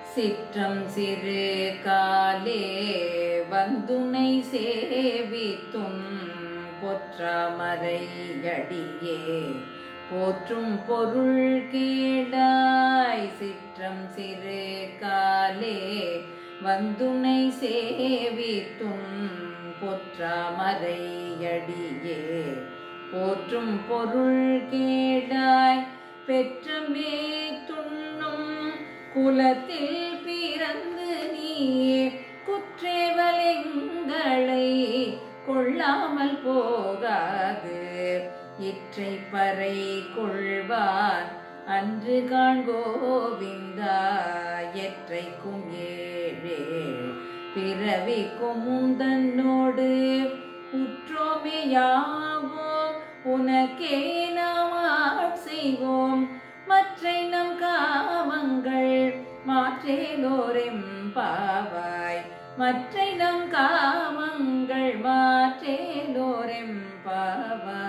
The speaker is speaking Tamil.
சிற்றம் சிறு காலே வந்துனை சேவித்தும் பொற்றாமரை அடியே போற்றும் பொருள் கேளாய் சிற்றம் சிறு காலே வந்துனை சேவித்தும் பொற்றாமரை அடியே போற்றும் பொருள் கேளாய் பெற்றமே துண்ணும் குலத்தில் பிறந்து நீ குற்றேவலெங்களை கொள்ளாமல் போகாது இற்றை பறை கொள்வான் அன்று காண்கோவிந்தா எற்றைக்கும் ஏழே பிறவிக்கும் முந்தன்னோடு உற்றோமையாவோம் உனக்கே நாம் செய்வோம் மற்றை நம் காமங்கள் மாற்றேலோரெம் பாவாய் மற்றை நம் காமங்கள் மாற்றேலோரெம் பாவாய்